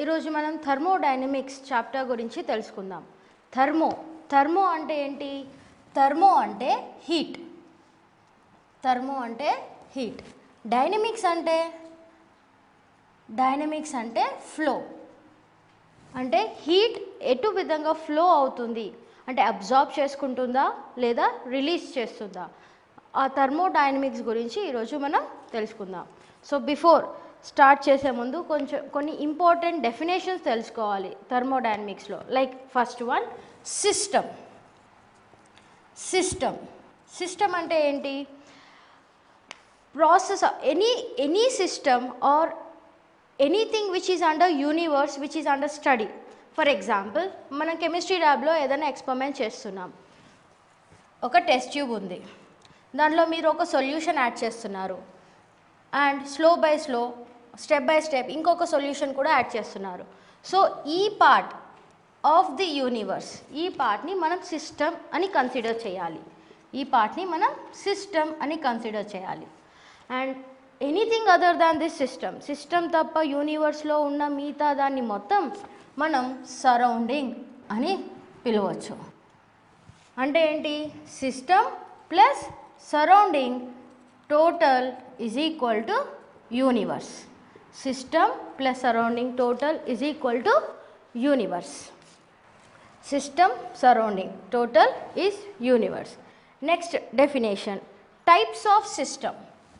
ఈరోజు మనం thermodynamics chapter గురించి తెలుసుకుందాం థర్మో థర్మో అంటే ఏంటి థర్మో అంటే హీట్ థర్మో అంటే హీట్ డైనమిక్స్ అంటే డైనమిక్స్ అంటే ఫ్లో అంటే హీట్ ఎటు విధంగా ఫ్లో అవుతుంది అంటే అబ్జార్బ్ చేసుకుంటుందా లేదా రిలీజ్ చేస్తుందా ఆ థర్మోడైనమిక్స్ గురించి ఈరోజు మనం తెలుసుకుందాం సో బిఫోర్ స్టార్ట్ చేసే ముందు కొంచెం కొన్ని ఇంపార్టెంట్ డెఫినేషన్స్ తెలుసుకోవాలి థర్మోడైనమిక్స్లో like first one system system system అంటే ఏంటి process any any system or anything which is under universe which is under study for example మనం కెమిస్ట్రీ ల్యాబ్లో ఏదైనా ఎక్స్పెరిమెంట్ చేస్తున్నాం ఒక టెస్ట్ ట్యూబ్ ఉంది దాంట్లో మీరు ఒక సొల్యూషన్ యాడ్ చేస్తున్నారు and slow by slow step by step ఇంకొక సొల్యూషన్ కూడా యాడ్ చేస్తున్నారు సో ఈ పార్ట్ ఆఫ్ ది యూనివర్స్ ఈ పార్ట్ని మనం సిస్టమ్ అని కన్సిడర్ చేయాలి ఈ పార్ట్ని మనం సిస్టమ్ అని కన్సిడర్ చేయాలి and anything other than this system system తప్ప యూనివర్స్లో ఉన్న మిగతా దాన్ని మొత్తం మనం సరౌండింగ్ అని పిలవచ్చు అంటే ఏంటి system plus surrounding total is equal to universe system plus surrounding total is equal to universe system surrounding total is universe next definition types of system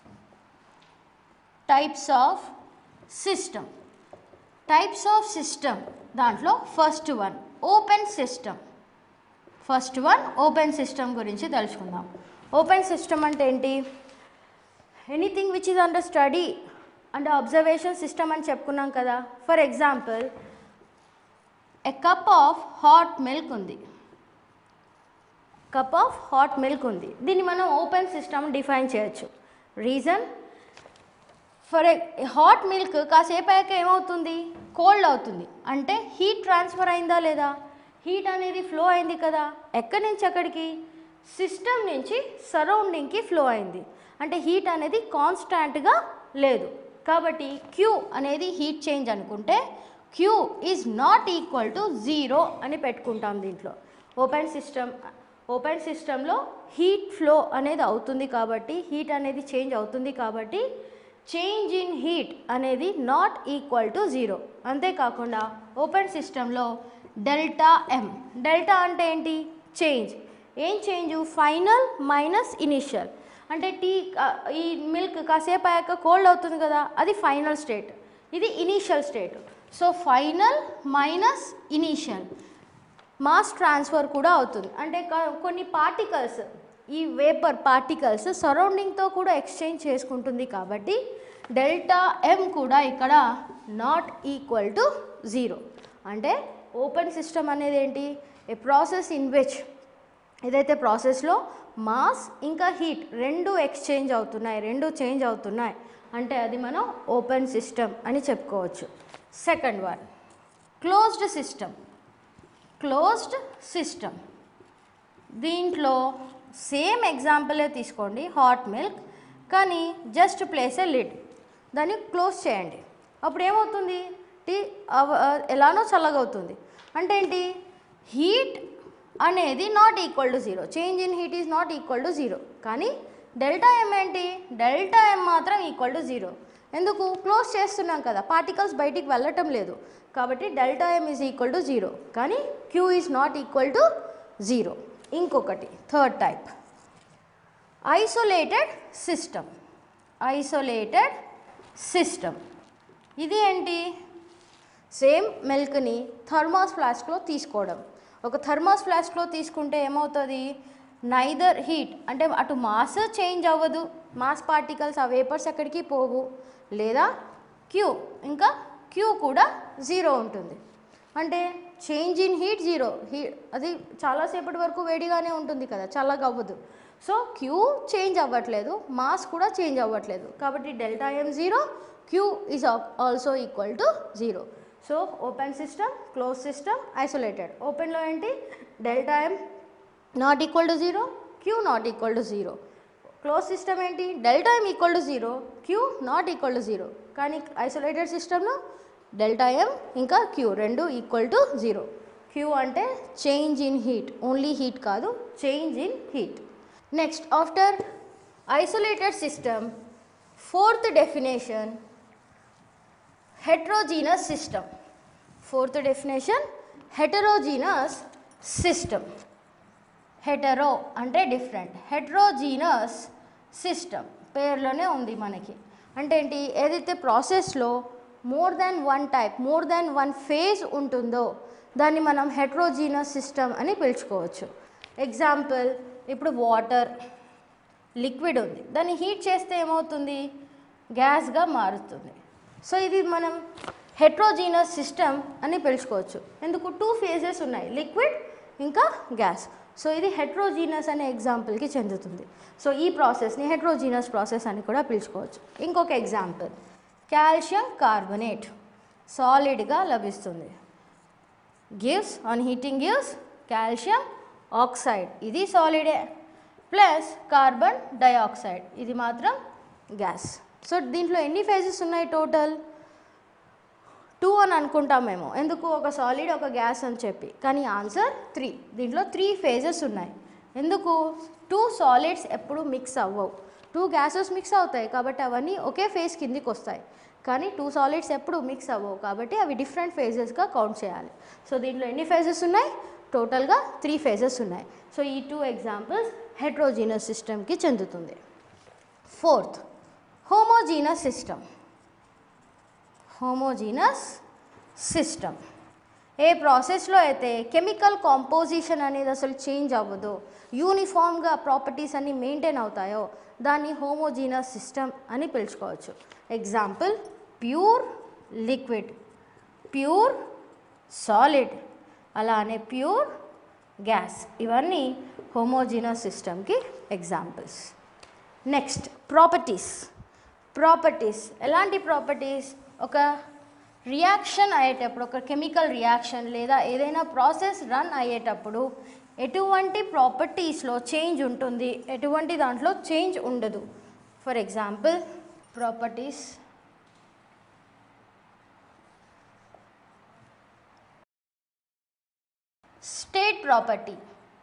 types of system types of system దాంట్లో first one open system first one open system గురించి తెలుసుకుందాం open system అంటే ఏంటి anything which is under study under observation system అని చెప్పుకున్నాం కదా for example a cup of hot milk ఉంది cup of hot milk ఉంది దీన్ని మనం ఓపెన్ సిస్టమ్ డిఫైన్ చేయొచ్చు రీజన్ ఫర్ హాట్ మిల్క్ కాసేపు అయ్యాక ఏమవుతుంది కోల్డ్ అవుతుంది అంటే హీట్ ట్రాన్స్ఫర్ అయిందా లేదా హీట్ అనేది ఫ్లో అయింది కదా ఎక్కడి నుంచి ఎక్కడికి సిస్టమ్ నుంచి సరౌండింగ్కి ఫ్లో అయింది అంటే హీట్ అనేది కాన్స్టాంట్గా లేదు కాబట్టి క్యూ అనేది హీట్ చేంజ్ అనుకుంటే Q is not equal to zero అని పెట్టుకుంటాం దీంట్లో ఓపెన్ సిస్టమ్ ఓపెన్ సిస్టంలో హీట్ ఫ్లో అనేది అవుతుంది కాబట్టి హీట్ అనేది చేంజ్ అవుతుంది కాబట్టి చేంజ్ ఇన్ హీట్ అనేది నాట్ ఈక్వల్ టు జీరో అంతేకాకుండా ఓపెన్ సిస్టంలో డెల్టా ఎం డెల్టా అంటే ఏంటి చేంజ్ ఏం చేంజ్ ఫైనల్ మైనస్ ఇనిషియల్ అంటే టీ ఈ మిల్క్ కాసేపు అయ్యాక కోల్డ్ అవుతుంది కదా అది ఫైనల్ స్టేట్ ఇది initial state so final minus initial mass transfer కూడా అవుతుంది అంటే కొన్ని పార్టికల్స్ ఈ వేపర్ పార్టికల్స్ సరౌండింగ్తో కూడా ఎక్స్చేంజ్ చేసుకుంటుంది కాబట్టి డెల్టా ఎం కూడా ఇక్కడ నాట్ ఈక్వల్ టు జీరో అంటే ఓపెన్ సిస్టమ్ అనేది ఏంటి ఏ ప్రాసెస్ ఇన్ విచ్ ఏదైతే ప్రాసెస్లో మాస్ ఇంకా హీట్ రెండు ఎక్స్చేంజ్ అవుతున్నాయి రెండు చేంజ్ అవుతున్నాయి అంటే అది మనం ఓపెన్ సిస్టమ్ అని చెప్పుకోవచ్చు second one closed system closed system దీంట్లో సేమ్ ఎగ్జాంపులే తీసుకోండి హాట్ మిల్క్ కానీ జస్ట్ ప్లేస్ ఏ లిడ్ దాన్ని క్లోజ్ చేయండి అప్పుడు ఏమవుతుంది టీ ఎలానో చల్లగా అవుతుంది అంటే ఏంటి హీట్ అనేది not equal to zero change in heat is not equal to zero కానీ డెల్టా ఎం ఏంటి డెల్టా ఎం మాత్రం ఈక్వల్ టు జీరో ఎందుకు క్లోజ్ చేస్తున్నాం కదా పార్టికల్స్ బయటికి వెళ్ళటం లేదు కాబట్టి delta M is equal to zero కానీ Q is not equal to zero ఇంకొకటి third type isolated system isolated system ఇది ఏంటి సేమ్ మిల్క్ని థర్మాస్ ఫ్లాస్క్లో తీసుకోవడం ఒక థర్మాస్ ఫ్లాస్క్లో తీసుకుంటే ఏమవుతుంది నైదర్ హీట్ అంటే అటు మాస్ చేంజ్ అవ్వదు మాస్ పార్టికల్స్ ఆ వేపర్స్ ఎక్కడికి పోవు లేదా క్యూ ఇంకా క్యూ కూడా జీరో ఉంటుంది అంటే చేంజ్ ఇన్ హీట్ జీరో హీ అది చాలాసేపటి వరకు వేడిగానే ఉంటుంది కదా చల్లగా అవ్వదు సో క్యూ చేంజ్ అవ్వట్లేదు మాస్ కూడా చేంజ్ అవ్వట్లేదు కాబట్టి delta M zero Q is also equal to zero so open system close system isolated ఓపెన్లో ఏంటి delta M not equal to zero Q not equal to zero close system ఏంటి delta M equal to zero Q not equal to zero కానీ isolated సిస్టంలో delta M ఇంకా Q రెండు equal to zero Q అంటే change in heat only heat కాదు change in heat next after isolated system fourth definition heterogeneous system fourth definition heterogeneous system hetero అంటే different heterogeneous system పేర్లోనే ఉంది మనకి అంటే ఏంటి ఏదైతే ప్రాసెస్లో more than one type more than one phase ఉంటుందో దాన్ని మనం హెటరోజీనస్ సిస్టమ్ అని పిలుచుకోవచ్చు ఎగ్జాంపుల్ ఇప్పుడు వాటర్ లిక్విడ్ ఉంది దాన్ని హీట్ చేస్తే ఏమవుతుంది గ్యాస్గా మారుతుంది సో ఇది మనం హెట్రోజీనస్ సిస్టమ్ అని పిలుచుకోవచ్చు ఎందుకు టూ ఫేజెస్ ఉన్నాయి లిక్విడ్ ఇంకా గ్యాస్ సో ఇది హెట్రోజీనస్ అనే ఎగ్జాంపుల్కి చెందుతుంది సో ఈ ప్రాసెస్ని హెట్రోజీనస్ ప్రాసెస్ అని కూడా పిలుచుకోవచ్చు ఇంకొక ఎగ్జాంపుల్ కాల్షియం కార్బొనేట్ సాలిడ్గా లభిస్తుంది gives on heating gives calcium oxide ఇది సాలిడే ప్లస్ కార్బన్ డైఆక్సైడ్ ఇది మాత్రం గ్యాస్ సో దీంట్లో ఎన్ని ఫేజెస్ ఉన్నాయి టోటల్ టూ అని అనుకుంటాం మేము ఎందుకు ఒక సాలిడ్ ఒక గ్యాస్ అని చెప్పి కానీ ఆన్సర్ త్రీ దీంట్లో త్రీ ఫేజెస్ ఉన్నాయి ఎందుకు టూ సాలిడ్స్ ఎప్పుడు మిక్స్ అవ్వవు టూ గ్యాసెస్ మిక్స్ అవుతాయి కాబట్టి అవన్నీ ఒకే ఫేజ్ కిందికి వస్తాయి కానీ టూ సాలిడ్స్ ఎప్పుడు మిక్స్ అవ్వవు కాబట్టి అవి డిఫరెంట్ ఫేజెస్గా కౌంట్ చేయాలి సో దీంట్లో ఎన్ని ఫేజెస్ ఉన్నాయి టోటల్గా త్రీ ఫేజెస్ ఉన్నాయి సో ఈ టూ ఎగ్జాంపుల్స్ హెట్రోజీనస్ సిస్టమ్కి చెందుతుంది fourth homogeneous system homogeneous system ఏ ప్రాసెస్లో అయితే కెమికల్ కాంపోజిషన్ అనేది అసలు చేంజ్ అవ్వదో యూనిఫామ్గా ప్రాపర్టీస్ అన్నీ మెయింటైన్ అవుతాయో దాన్ని హోమోజీనస్ సిస్టమ్ అని పిలుచుకోవచ్చు example pure liquid pure solid అలానే ప్యూర్ గ్యాస్ ఇవన్నీ హోమోజీనస్ సిస్టమ్కి ఎగ్జాంపుల్స్ నెక్స్ట్ ప్రాపర్టీస్ ప్రాపర్టీస్ ఎలాంటి ప్రాపర్టీస్ ఒక రియాక్షన్ అయ్యేటప్పుడు ఒక కెమికల్ రియాక్షన్ లేదా ఏదైనా ప్రాసెస్ రన్ అయ్యేటప్పుడు ఎటువంటి ప్రాపర్టీస్లో చేంజ్ ఉంటుంది ఎటువంటి దాంట్లో చేంజ్ ఉండదు for example properties state property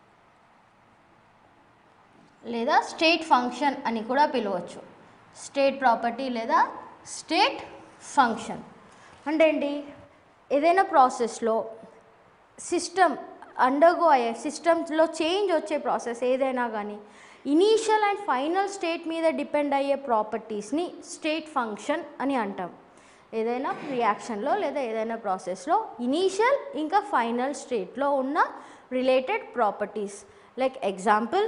లేదా స్టేట్ ఫంక్షన్ అని కూడా పిలవచ్చు స్టేట్ ప్రాపర్టీ లేదా స్టేట్ ఫంక్షన్ అంటే ఏంటి ఏదైనా ప్రాసెస్లో సిస్టమ్ అండర్గో అయ్యే సిస్టమ్స్లో చేంజ్ వచ్చే ప్రాసెస్ ఏదైనా కానీ ఇనీషియల్ అండ్ ఫైనల్ స్టేట్ మీద డిపెండ్ అయ్యే ప్రాపర్టీస్ని స్టేట్ ఫంక్షన్ అని అంటాం ఏదైనా రియాక్షన్లో లేదా ఏదైనా ప్రాసెస్లో ఇనీషియల్ ఇంకా ఫైనల్ స్టేట్లో ఉన్న related properties like example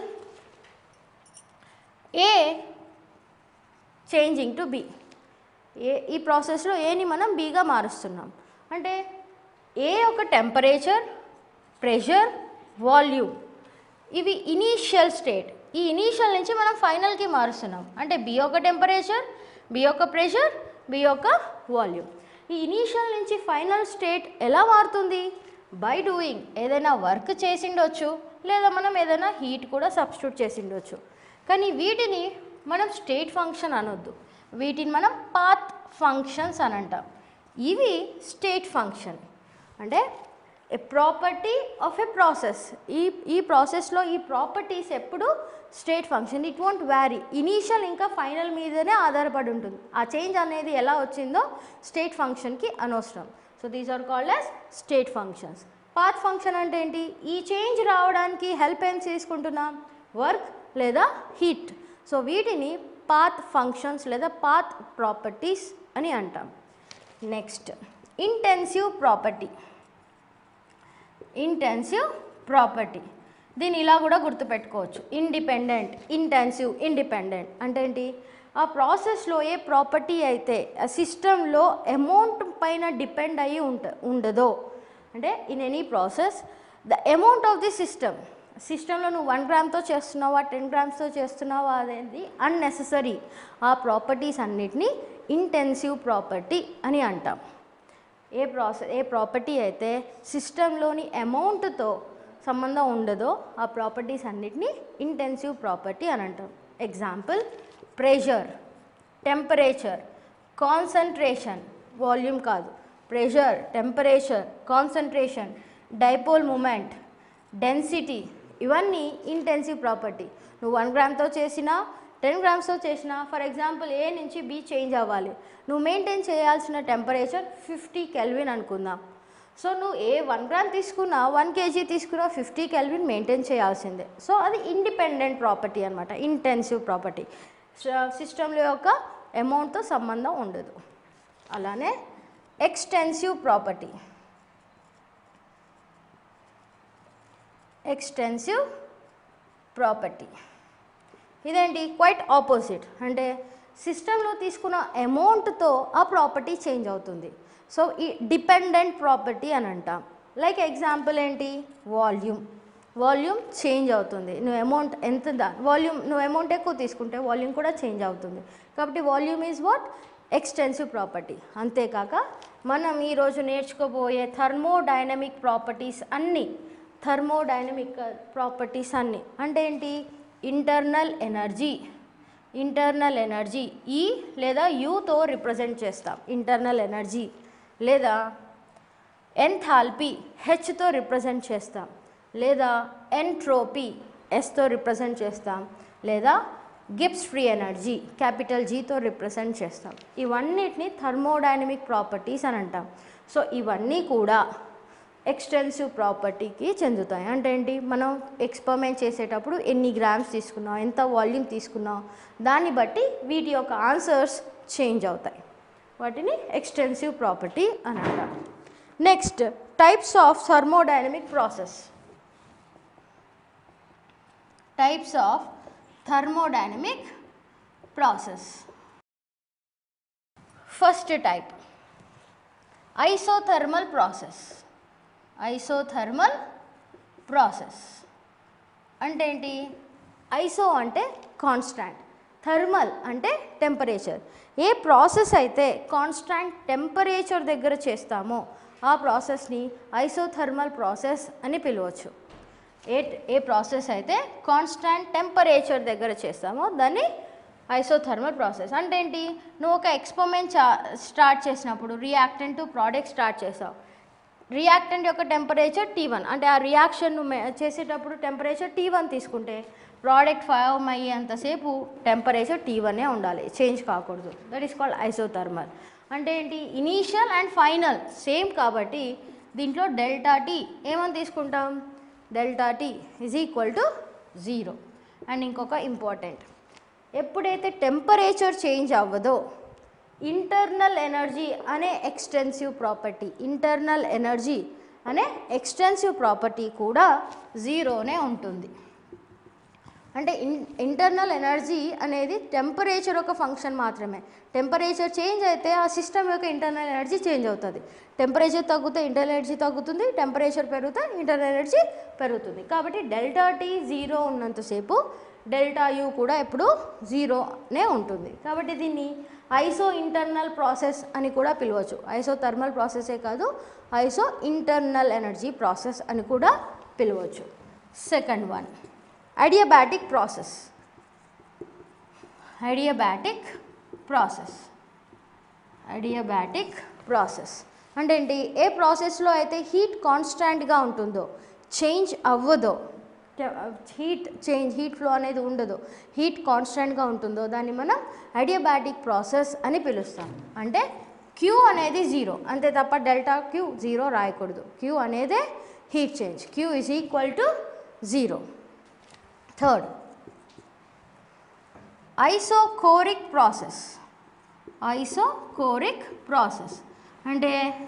A changing to B A ఈ ప్రాసెస్లో ఏని మనం బీగా మారుస్తున్నాం అంటే ఏ ఒక టెంపరేచర్ ప్రెషర్ వాల్యూమ్ ఇవి ఇనీషియల్ స్టేట్ ఈ ఇనీషియల్ నుంచి మనం ఫైనల్కి మారుస్తున్నాం అంటే బి ఒక టెంపరేచర్ బి ఒక ప్రెషర్ బి ఒక వాల్యూమ్ ఈ ఇనీషియల్ నుంచి ఫైనల్ స్టేట్ ఎలా మారుతుంది బై డూయింగ్ ఏదైనా వర్క్ చేసిండొచ్చు లేదా మనం ఏదైనా హీట్ కూడా సబ్స్టిట్యూట్ చేసిండొచ్చు కానీ వీటిని మనం స్టేట్ ఫంక్షన్ అనొద్దు వీటిని మనం పాత్ ఫంక్షన్స్ అని అంటాం ఇవి స్టేట్ ఫంక్షన్ అంటే a property of a process ఈ ఈ ప్రాసెస్లో ఈ ప్రాపర్టీస్ ఎప్పుడు state function it won't vary initial ఇంకా ఫైనల్ మీదనే ఆధారపడి ఉంటుంది ఆ చేంజ్ అనేది ఎలా వచ్చిందో స్టేట్ ఫంక్షన్కి అనవసరం so these are called as state functions path function అంటే ఏంటి ఈ చేంజ్ రావడానికి హెల్ప్ ఏం చేసుకుంటున్నాం వర్క్ లేదా హీట్ సో వీటిని పాత్ ఫంక్షన్స్ లేదా పాత్ ప్రాపర్టీస్ అని అంటాం next intensive property intensive property దీన్ని ఇలా కూడా గుర్తుపెట్టుకోవచ్చు ఇండిపెండెంట్ ఇంటెన్సివ్ ఇండిపెండెంట్ అంటే ఏంటి ఆ ప్రాసెస్లో ఏ ప్రాపర్టీ అయితే ఆ సిస్టంలో అమౌంట్ పైన డిపెండ్ అయ్యి ఉంట ఉండదో అంటే in any process the amount of the system సిస్టంలో నువ్వు వన్ గ్రామ్తో చేస్తున్నావా టెన్ గ్రామ్స్తో చేస్తున్నావా అనేది అన్నెసెసరీ ఆ ప్రాపర్టీస్ అన్నిటినీ ఇంటెన్సివ్ ప్రాపర్టీ అని అంటాం ఏ ప్రాసెస్ ఏ ప్రాపర్టీ అయితే సిస్టంలోని అమౌంట్తో సంబంధం ఉండదో ఆ ప్రాపర్టీస్ అన్నిటినీ ఇంటెన్సివ్ ప్రాపర్టీ అని అంటాం example pressure temperature concentration volume కాదు pressure temperature concentration dipole moment density ఇవన్నీ ఇంటెన్సివ్ ప్రాపర్టీ నువ్వు వన్ గ్రామ్తో చేసినా టెన్ గ్రామ్స్తో చేసినా ఫర్ ఎగ్జాంపుల్ ఏ నుంచి బి చేంజ్ అవ్వాలి నువ్వు మెయింటైన్ చేయాల్సిన టెంపరేచర్ ఫిఫ్టీ కెల్విన్ అనుకుందాం సో నువ్వు ఏ వన్ గ్రామ్ తీసుకున్నా వన్ కేజీ తీసుకున్నా ఫిఫ్టీ కెల్విన్ మెయింటైన్ చేయాల్సిందే సో అది ఇండిపెండెంట్ ప్రాపర్టీ అనమాట ఇంటెన్సివ్ ప్రాపర్టీ సిస్టంలో యొక్క అమౌంట్తో సంబంధం ఉండదు అలానే ఎక్స్టెన్సివ్ ప్రాపర్టీ ఎక్స్టెన్సివ్ ప్రాపర్టీ ఇదేంటి క్వైట్ ఆపోజిట్ అంటే సిస్టంలో తీసుకున్న అమౌంట్తో ఆ ప్రాపర్టీ చేంజ్ అవుతుంది సో ఈ డిపెండెంట్ ప్రాపర్టీ అని అంటాం లైక్ ఎగ్జాంపుల్ ఏంటి వాల్యూమ్ వాల్యూమ్ చేంజ్ అవుతుంది నువ్వు అమౌంట్ ఎంత దా వాల్యూమ్ నువ్వు అమౌంట్ ఎక్కువ తీసుకుంటే వాల్యూమ్ కూడా చేంజ్ అవుతుంది కాబట్టి volume is what extensive property అంతేకాక మనం ఈరోజు నేర్చుకోబోయే థర్మోడైనమిక్ ప్రాపర్టీస్ అన్నీ థర్మోడైనమిక్ ప్రాపర్టీస్ అన్నీ అంటే ఏంటి internal energy internal energy E లేదా యూతో రిప్రజెంట్ చేస్తాం ఇంటర్నల్ ఎనర్జీ లేదా ఎంథాల్పీ హెచ్తో రిప్రజెంట్ చేస్తాం లేదా ఎంట్రోపీ ఎస్తో రిప్రజెంట్ చేస్తాం లేదా గిబ్స్ ఫ్రీ ఎనర్జీ క్యాపిటల్ జీతో రిప్రజెంట్ చేస్తాం ఇవన్నిటిని థర్మోడైనమిక్ ప్రాపర్టీస్ అని అంటాం సో ఇవన్నీ కూడా ఎక్స్టెన్సివ్ ప్రాపర్టీకి చెందుతాయి అంటే ఏంటి మనం ఎక్స్పెరిమెంట్ చేసేటప్పుడు ఎన్ని గ్రామ్స్ తీసుకున్నాం ఎంత వాల్యూమ్ తీసుకున్నాం దాన్ని బట్టి వీటి యొక్క ఆన్సర్స్ చేంజ్ అవుతాయి వాటిని ఎక్స్టెన్సివ్ ప్రాపర్టీ అని అంటాం next types of thermodynamic process types of thermodynamic process first type isothermal process isothermal process అంటే ఏంటి ఐసో అంటే కాన్స్టాంట్ థర్మల్ అంటే టెంపరేచర్ ఏ ప్రాసెస్ అయితే కాన్స్టాంట్ టెంపరేచర్ దగ్గర చేస్తామో ఆ ప్రాసెస్ని ఐసోథర్మల్ ప్రాసెస్ అని పిలవచ్చు ఏ ఏ ప్రాసెస్ అయితే కాన్స్టాంట్ టెంపరేచర్ దగ్గర చేస్తామో దాన్ని ఐసోథర్మల్ ప్రాసెస్ అంటే ఏంటి నువ్వు ఒక ఎక్స్పెరిమెంట్ చా స్టార్ట్ చేసినప్పుడు రియాక్టెంట్ టు ప్రోడక్ట్ స్టార్ట్ చేసావు రియాక్టెంట్ యొక్క టెంపరేచర్ టీ వన్ అంటే ఆ రియాక్షన్ నువ్వు మే- చేసేటప్పుడు టెంపరేచర్ టీ వన్ తీసుకుంటే ప్రోడక్ట్ ఫైవ్ అయ్యేంతసేపు టెంపరేచర్ టీ వనే ఉండాలి చేంజ్ కాకూడదు దట్ ఈస్ కాల్డ్ ఐసోథర్మల్ అంటే ఏంటి ఇనీషియల్ అండ్ ఫైనల్ సేమ్ కాబట్టి దీంట్లో డెల్టా టీ ఏమని తీసుకుంటాం delta T is equal to zero and ఇంకొక ఇంపార్టెంట్ ఎప్పుడైతే టెంపరేచర్ చేంజ్ అవ్వదో ఇంటర్నల్ ఎనర్జీ అనే ఎక్స్టెన్సివ్ ప్రాపర్టీ ఇంటర్నల్ ఎనర్జీ అనే ఎక్స్టెన్సివ్ ప్రాపర్టీ కూడా జీరోనే ఉంటుంది అంటే ఇన్ ఇంటర్నల్ ఎనర్జీ అనేది టెంపరేచర్ ఒక ఫంక్షన్ మాత్రమే టెంపరేచర్ చేంజ్ అయితే ఆ సిస్టమ్ యొక్క ఇంటర్నల్ ఎనర్జీ చేంజ్ అవుతుంది టెంపరేచర్ తగ్గితే ఇంటర్నల్ ఎనర్జీ తగ్గుతుంది టెంపరేచర్ పెరిగితే ఇంటర్నల్ ఎనర్జీ పెరుగుతుంది కాబట్టి డెల్టా టీ జీరో ఉన్నంతసేపు డెల్టా యూ కూడా ఎప్పుడు జీరోనే ఉంటుంది కాబట్టి దీన్ని ఐసో ఇంటర్నల్ ప్రాసెస్ అని కూడా పిలవచ్చు ఐసో థర్మల్ ప్రాసెసే కాదు ఐసో ఇంటర్నల్ ఎనర్జీ ప్రాసెస్ అని కూడా పిలవచ్చు second one adiabatic process adiabatic process adiabatic process అంటే ఏంటి ఏ ప్రాసెస్లో అయితే హీట్ కాన్స్టాంట్గా ఉంటుందో చేంజ్ అవ్వదో హీట్ చేంజ్ హీట్ ఫ్లో అనేది ఉండదు హీట్ కాన్స్టాంట్గా ఉంటుందో దాన్ని మనం అడియాబాటిక్ ప్రాసెస్ అని పిలుస్తాం అంటే క్యూ అనేది జీరో అంతే తప్ప డెల్టా క్యూ జీరో రాయకూడదు క్యూ అనేదే heat change Q is equal to zero third isochoric process isochoric process అంటే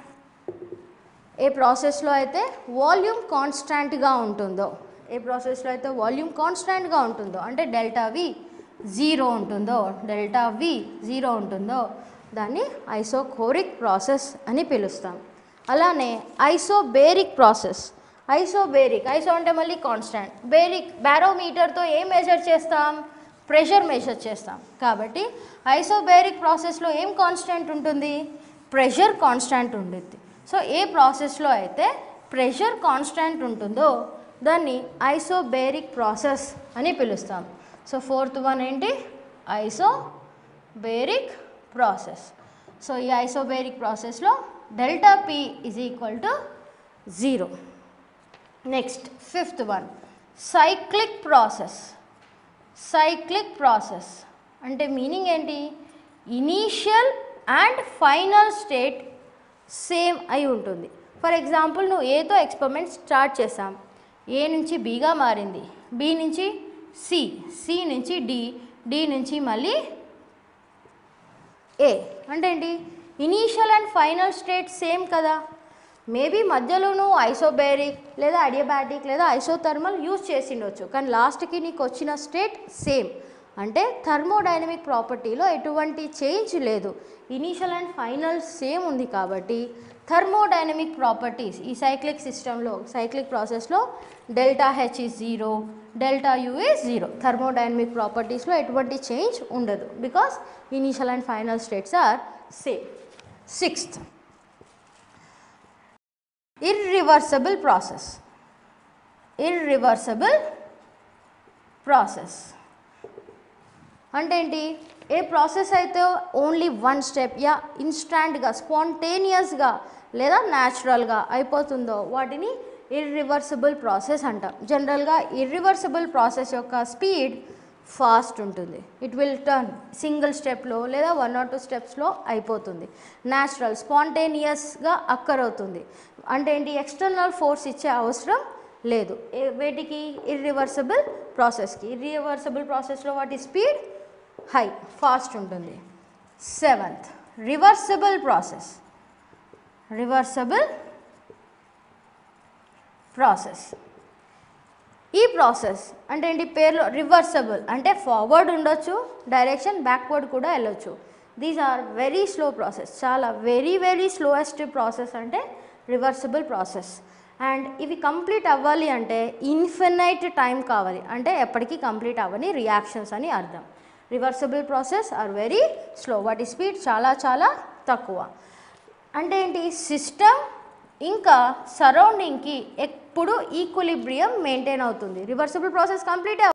ఏ ప్రాసెస్లో అయితే వాల్యూమ్ కాన్స్టాంట్గా ఉంటుందో ఏ ప్రాసెస్లో అయితే వాల్యూమ్ కాన్స్టాంట్గా ఉంటుందో అంటే డెల్టా వి జీరో ఉంటుందో డెల్టా వి జీరో ఉంటుందో దాన్ని ఐసోకోరిక్ ప్రాసెస్ అని పిలుస్తాం అలానే ఐసోబేరిక్ ప్రాసెస్ ఐసోబేరిక్ ఐసో అంటే మళ్ళీ కాన్స్టాంట్ బేరిక్ బ్యారోమీటర్తో ఏం మెజర్ చేస్తాం ప్రెషర్ మెజర్ చేస్తాం కాబట్టి ఐసోబేరిక్ ప్రాసెస్లో ఏం కాన్స్టాంట్ ఉంటుంది ప్రెషర్ కాన్స్టాంట్ ఉంటుంది సో ఏ ప్రాసెస్లో అయితే ప్రెషర్ కాన్స్టాంట్ ఉంటుందో దాన్ని ఐసోబేరిక్ ప్రాసెస్ అని పిలుస్తాం సో ఫోర్త్ వన్ ఏంటి ఐసోబేరిక్ ప్రాసెస్ సో ఈ ఐసోబేరిక్ ప్రాసెస్లో delta P is equal to zero next fifth one cyclic process cyclic process అంటే మీనింగ్ ఏంటి initial and final state same అయి ఉంటుంది ఫర్ ఎగ్జాంపుల్ నువ్వు ఏతో ఎక్స్పెరిమెంట్ స్టార్ట్ చేసాం ఏ నుంచి బీగా మారింది బి నుంచి సి సి నుంచి డి డి నుంచి మళ్ళీ ఏ అంటే ఏంటి initial and final state same కదా మేబీ మధ్యలో నువ్వు ఐసోబేరిక్ లేదా అడియబాటిక్ లేదా ఐసోథర్మల్ యూజ్ చేసిండొచ్చు కానీ లాస్ట్కి నీకు వచ్చిన స్టేట్ సేమ్ అంటే థర్మోడైనమిక్ ప్రాపర్టీలో ఎటువంటి చేంజ్ లేదు ఇనీషియల్ అండ్ ఫైనల్ సేమ్ ఉంది కాబట్టి థర్మోడైనమిక్ ప్రాపర్టీస్ ఈ సైక్లిక్ సిస్టంలో సైక్లిక్ ప్రాసెస్లో delta H is zero delta U is zero thermodynamic ప్రాపర్టీస్లో ఎటువంటి చేంజ్ ఉండదు because initial and final states are same sixth irreversible process irreversible process అంటే ఏంటి ఏ ప్రాసెస్ అయితే ఓన్లీ వన్ స్టెప్ యా ఇన్స్టాంట్గా స్పాంటేనియస్గా లేదా న్యాచురల్గా అయిపోతుందో వాటిని ఇర్రివర్సిబుల్ ప్రాసెస్ అంటాం జనరల్గా ఇర్రివర్సిబుల్ ప్రాసెస్ యొక్క స్పీడ్ ఫాస్ట్ ఉంటుంది ఇట్ విల్ టర్న్ సింగిల్ స్టెప్లో లేదా వన్ ఆర్ టూ స్టెప్స్లో అయిపోతుంది న్యాచురల్ స్పాంటేనియస్గా అక్కరవుతుంది అంటే ఏంటి ఎక్స్టర్నల్ ఫోర్స్ ఇచ్చే అవసరం లేదు ఏ- వేటికి ఇర్రివర్సిబుల్ ప్రాసెస్కి ఇర్రివర్సిబుల్ ప్రాసెస్లో వాటి స్పీడ్ హై ఫాస్ట్ ఉంటుంది seventh reversible process reversible process ఈ ప్రాసెస్ అంటే ఏంటి పేర్లో రివర్సబుల్ అంటే ఫార్వర్డ్ ఉండొచ్చు డైరెక్షన్ బ్యాక్వర్డ్ కూడా వెళ్ళొచ్చు these are very slow process చాలా వెరీ వెరీ స్లోయెస్ట్ ప్రాసెస్ అంటే రివర్సబుల్ ప్రాసెస్ అండ్ ఇవి కంప్లీట్ అవ్వాలి అంటే ఇన్ఫినైట్ టైం కావాలి అంటే ఎప్పటికీ కంప్లీట్ అవ్వని రియాక్షన్స్ అని అర్థం reversible process are very slow వాటి స్పీడ్ చాలా చాలా తక్కువ అంటే ఏంటి సిస్టమ్ ఇంకా సరౌండింగ్కి ఎప్పుడు ఈక్వలిబ్రియం మెయింటైన్ అవుతుంది రివర్సిబుల్ ప్రాసెస్ కంప్లీట్